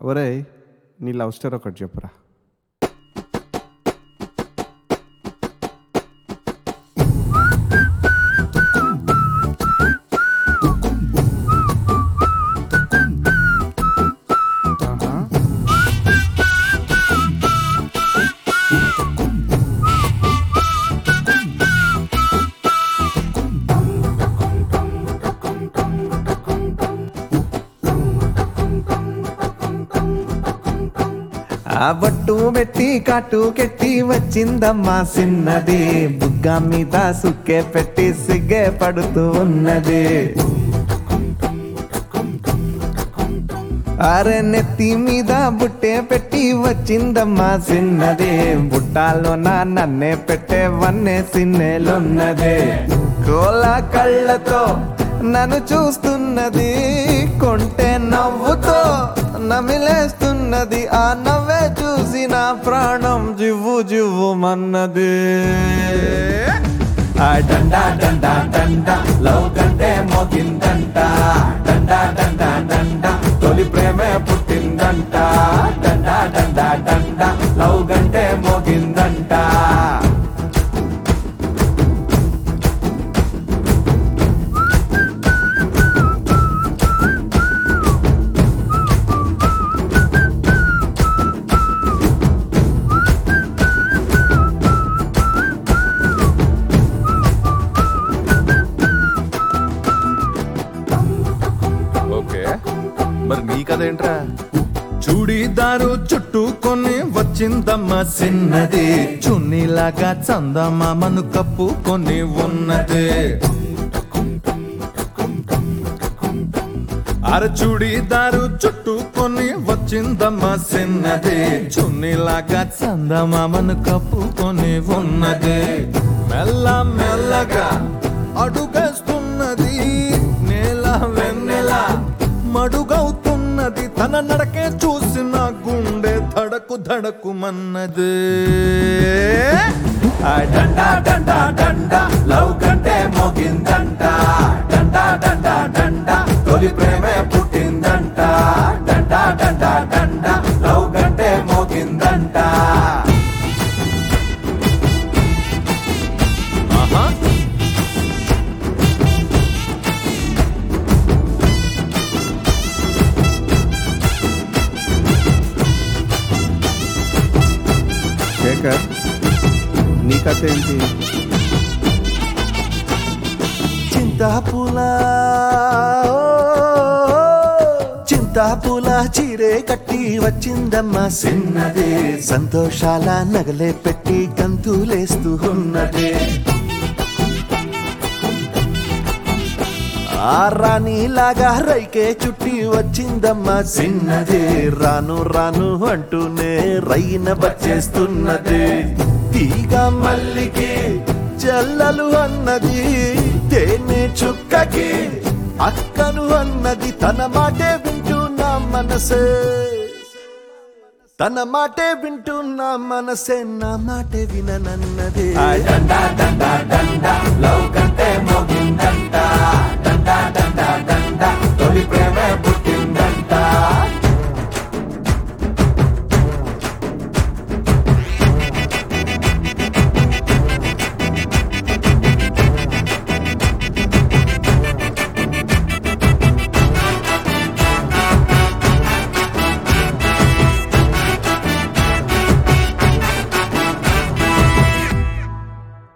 ఒరేయ్ నీ love story ఒకటి చెప్పురా ఆహా. ఆ బట్టు పెట్టి కాటు కెట్టి వచ్చిందమ్మా సిన్నది బుగ్గ మీద సుక్కే పెట్టి సిగ్గే పడుతూ ఉన్నది అరే నెత్తి మీద బుట్టే పెట్టి వచ్చిందమ్మా సిన్నది బుట్టాలో నా నన్నే పెట్టే వన్నే సిన్నెలున్నది కోల కళ్ళతో నన్ను చూస్తున్నది కొంటే నవ్వుతో నమిలేస్తున్నది ఆ నవ్వే చూసి నా ప్రాణం జివ్వు జివ్వు మన్నది ఆ డండా డండా డండా లవ్ కంటే మోగిందంట డండా డండా డండా తొలి ప్రేమే పుట్టిందంట డండా డండా డండా లవ్ కంటే మోగిందంట ఓకే మరి నీ కథ ఏంట్రా చూడీదారు చుట్టుకొని వచ్చిందమ్మ సిన్నది చున్నీలాగా చందమామను కప్పుకొని ఉన్నది అర చూడీదారు చుట్టుకొని వచ్చిందమ్మ సిన్నది చున్నీలాగా చందమామను కప్పుకొని ఉన్నది మెల్ల మెల్లగా అడుగేస్తున్నది నేల వెన్నెల మడుగవుతున్నది తన నడకే చూసిన గుండె ధడకు ధడకు మన్నది ఆ డండా డండా డండా లవ్ కంటే మోగిందంట డండా డండా డండా తొలి ప్రేమే పుట్టిందంట డండా డండా డండా లవ్ కంటే మోగిందంట ఆహా శేఖర్ నీ కథ ఏంటి చింతాపుల చింతాపుల చీరే కట్టి వచ్చిందమ్మ సిన్నదే సంతోషాల నగలే పెట్టి గంతులేస్తూ ఉన్నదే ఆ రాణిలాగా రైకే చుట్టి వచ్చిందమ్మ సిన్నదే రాను రాను అంటూనే రైన బచ్చేస్తున్నది తీగ మల్లికి చెల్లలు అన్నది తేనె చుక్కకి అక్కను అన్నది తన మాటే వింటున్నా మనసే తన మాటే వింటున్నా మనసే నా మాటే విననన్నదే ఆ డండా డండా డండా లవ్ కంటే మోగిందంట డండా డండా డండా తొలి ప్రేమే పుట్టిందంట